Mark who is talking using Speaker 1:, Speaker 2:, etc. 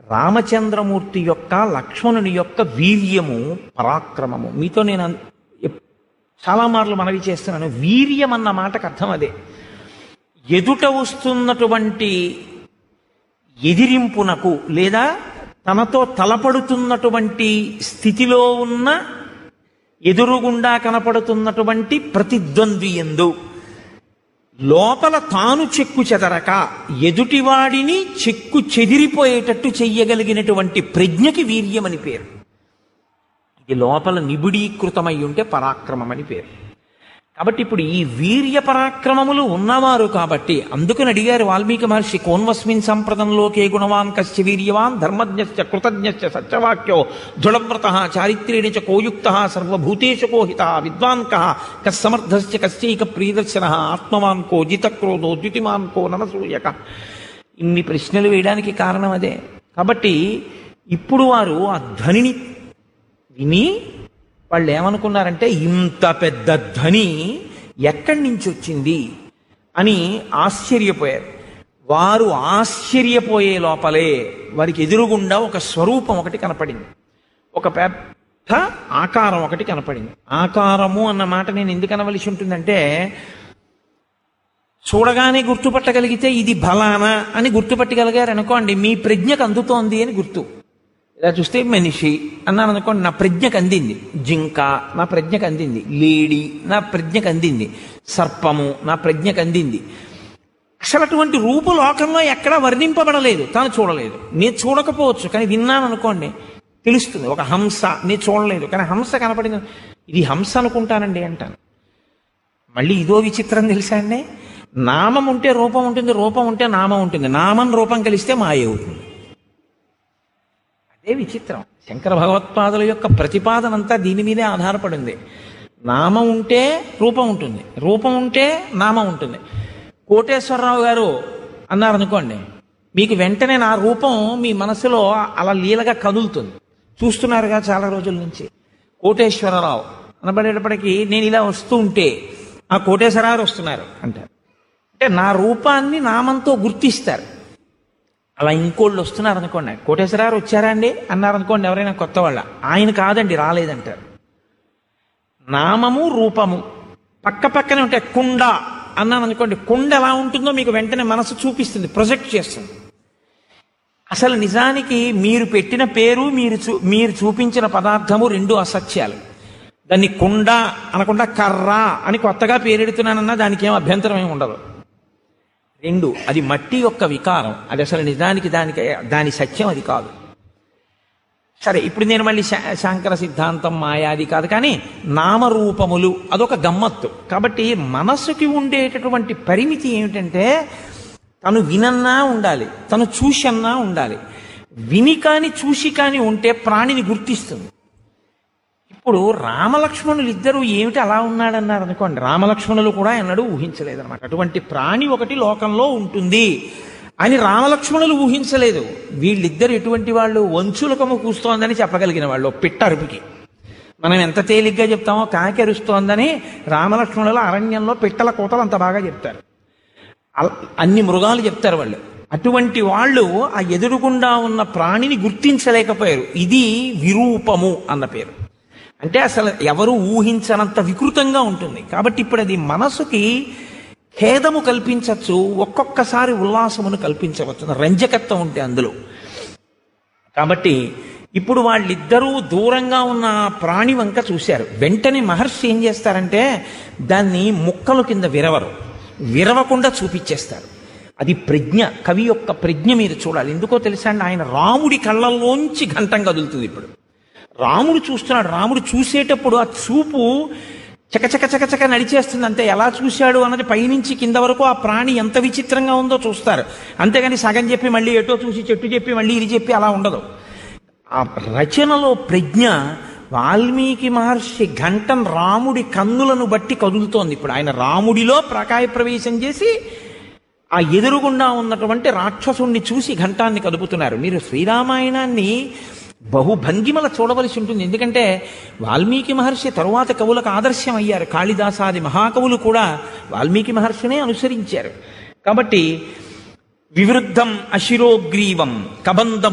Speaker 1: రామచంద్రమూర్తి యొక్క లక్ష్మణుని యొక్క వీర్యము పరాక్రమము మీతో నేను అన్- ఎప్- చాలా మార్లు మనవి చేస్తున్నాను వీర్యం అన్న మాటకు అర్థం అదే ఎదుట వస్తున్నటువంటి ఎదిరింపునకు లేదా తనతో తలపడుతున్నటువంటి స్థితిలో ఉన్న ఎదురుగుండా కనపడుతున్నటువంటి ప్రతిద్వంద్వి ఎందు లోపల తాను చెక్కు చెదరక ఎదుటివాడిని చెక్కు చెదిరిపోయేటట్టు చెయ్యగలిగినటువంటి ప్రజ్ఞకి వీర్యమని పేరు ఇది లోపల నిబిడీకృతమై ఉంటే పరాక్రమం అని పేరు కాబట్టి ఇప్పుడు ఈ వీర్య పరాక్రమములు ఉన్నవారు కాబట్టి అందుకని అడిగారు వాల్మీకి మహర్షి కోన్వస్మిన్ సంప్రదంలోకే గుణవాన్ కశ్చ వీర్యవాన్ ధర్మజ్ఞశ్చ కృతజ్ఞశ్చ సత్యవాక్యో దృఢవ్రత చారిత్ర్యేణ చ కోయుక్త సర్వభూతేషు కోహిత విద్వాన్ కః కస్సమర్థశ్చ కశ్చైక ప్రియదర్శన ఆత్మవాన్ కో జితక్రోధో ద్యుతిమాన్ కో ననసూయక ఇన్ని ప్రశ్నలు వేయడానికి కారణం అదే కాబట్టి ఇప్పుడు వారు ఆ ధ్వనిని విని వాళ్ళు ఏమనుకున్నారంటే ఇంత పెద్ద ధ్వని ఎక్కడి నుంచి వచ్చింది అని ఆశ్చర్యపోయారు వారు ఆశ్చర్యపోయే లోపలే వారికి ఎదురుగుండా ఒక స్వరూపం ఒకటి కనపడింది ఒక పెద్ద ఆకారం ఒకటి కనపడింది ఆకారము అన్న మాట నేను ఎందుకు అనవలసి ఉంటుందంటే చూడగానే గుర్తుపట్టగలిగితే ఇది బలానా అని గుర్తుపట్టగలిగారు అనుకోండి మీ ప్రజ్ఞకు అందుతోంది అని గుర్తు ఇలా చూస్తే మనిషి అన్నాను అనుకోండి నా ప్రజ్ఞకు అందింది జింక నా ప్రజ్ఞకు అందింది లేడి నా ప్రజ్ఞకు అందింది సర్పము నా ప్రజ్ఞకు అందింది అసలు అటువంటి రూపు లోకంలో ఎక్కడా వర్ణింపబడలేదు తాను చూడలేదు నేను చూడకపోవచ్చు కానీ విన్నాను అనుకోండి తెలుస్తుంది ఒక హంస నేను చూడలేదు కానీ హంస కనపడింది ఇది హంస అనుకుంటానండి అంటాను మళ్ళీ ఇదో విచిత్రం తెలుసా అండి నామం ఉంటే రూపం ఉంటుంది రూపం ఉంటే నామం ఉంటుంది నామం రూపం కలిస్తే మాయ అవుతుంది అదే విచిత్రం శంకర భగవత్పాదుల యొక్క ప్రతిపాదన అంతా దీని మీదే ఆధారపడింది నామం ఉంటే రూపం ఉంటుంది రూపం ఉంటే నామం ఉంటుంది కోటేశ్వరరావు గారు అన్నారనుకోండి మీకు వెంటనే నా రూపం మీ మనసులో అలా లీలగా కదులుతుంది చూస్తున్నారుగా చాలా రోజుల నుంచి కోటేశ్వరరావు అనబడేటప్పటికీ నేను ఇలా వస్తూ ఉంటే ఆ కోటేశ్వరరావు వస్తున్నారు అంటారు అంటే నా రూపాన్ని నామంతో గుర్తిస్తారు అలా ఇంకోళ్ళు వస్తున్నారు అనుకోండి కోటేశ్వరరావు వచ్చారా అండి అన్నారు అనుకోండి ఎవరైనా కొత్త వాళ్ళ ఆయన కాదండి రాలేదంటారు నామము రూపము పక్క పక్కనే ఉంటాయి కుండ అన్నాను అనుకోండి కుండ ఎలా ఉంటుందో మీకు వెంటనే మనసు చూపిస్తుంది ప్రొజెక్ట్ చేస్తుంది అసలు నిజానికి మీరు పెట్టిన పేరు మీరు చూ మీరు చూపించిన పదార్థము రెండు అసత్యాలు దాన్ని కుండ అనకుండా కర్ర అని కొత్తగా పేరెడుతున్నానన్నా దానికి ఏం అభ్యంతరం ఏమి ఉండదు రెండు అది మట్టి యొక్క వికారం అది అసలు నిజానికి దానికి దాని సత్యం అది కాదు సరే ఇప్పుడు నేను మళ్ళీ శా- శాంకర సిద్ధాంతం మాయాది కాదు కానీ నామరూపములు అదొక గమ్మత్తు కాబట్టి మనస్సుకి ఉండేటటువంటి పరిమితి ఏమిటంటే తను వినన్నా ఉండాలి తను చూసన్నా ఉండాలి విని కాని చూసి కాని ఉంటే ప్రాణిని గుర్తిస్తుంది ఇప్పుడు రామలక్ష్మణులు ఇద్దరు ఏమిటి అలా ఉన్నాడన్నారు అనుకోండి రామలక్ష్మణులు కూడా ఎన్నడూ ఊహించలేదన్నమాట అటువంటి ప్రాణి ఒకటి లోకంలో ఉంటుంది అని రామలక్ష్మణులు ఊహించలేదు వీళ్ళిద్దరు ఎటువంటి వాళ్ళు వంచులకము కూస్తోందని చెప్పగలిగిన వాళ్ళు పిట్ట అరుపుకి మనం ఎంత తేలిగ్గా చెప్తామో కాకి అరుస్తోందని రామలక్ష్మణుల అరణ్యంలో పిట్టల కూతలు అంత బాగా చెప్తారు అల- అన్ని మృగాలు చెప్తారు వాళ్ళు అటువంటి వాళ్ళు ఆ ఎదురుగుండా ఉన్న ప్రాణిని గుర్తించలేకపోయారు ఇది విరూపము అన్న పేరు అంటే అసలు ఎవరు ఊహించనంత వికృతంగా ఉంటుంది కాబట్టి ఇప్పుడు అది మనసుకి ఖేదము కల్పించవచ్చు ఒక్కొక్కసారి ఉల్లాసమును కల్పించవచ్చు రంజకత్వం ఉంటే అందులో కాబట్టి ఇప్పుడు వాళ్ళిద్దరూ దూరంగా ఉన్న ఆ ప్రాణి వంక చూశారు వెంటనే మహర్షి ఏం చేస్తారంటే దాన్ని ముక్కలు కింద విరవరు విరవకుండా చూపించేస్తారు అది ప్రజ్ఞ కవి యొక్క ప్రజ్ఞ మీరు చూడాలి ఎందుకో తెలుసా అండి ఆయన రాముడి కళ్ళల్లోంచి ఘంటం కదులుతుంది ఇప్పుడు రాముడు చూస్తున్నాడు రాముడు చూసేటప్పుడు ఆ చూపు చకచక చకచక నడిచేస్తుంది అంతే ఎలా చూశాడు అన్నది పైనుంచి కింద వరకు ఆ ప్రాణి ఎంత విచిత్రంగా ఉందో చూస్తారు అంతేగాని సగం చెప్పి మళ్ళీ ఎటో చూసి చెట్టు చెప్పి మళ్ళీ ఇది చెప్పి అలా ఉండదు ఆ రచనలో ప్రజ్ఞ వాల్మీకి మహర్షి ఘంటం రాముడి కన్నులను బట్టి కదులుతోంది ఇప్పుడు ఆయన రాముడిలో ప్రకాయ ప్రవేశం చేసి ఆ ఎదురుగుండా ఉన్నటువంటి రాక్షసుణ్ణి చూసి ఘంటాన్ని కదుపుతున్నారు మీరు శ్రీరామాయణాన్ని బహుభంగిమల చూడవలసి ఉంటుంది ఎందుకంటే వాల్మీకి మహర్షి తరువాత కవులకు ఆదర్శం అయ్యారు కాళిదాసాది మహాకవులు కూడా వాల్మీకి మహర్షినే అనుసరించారు కాబట్టి వివృద్ధం అశిరోగ్రీవం కబంధం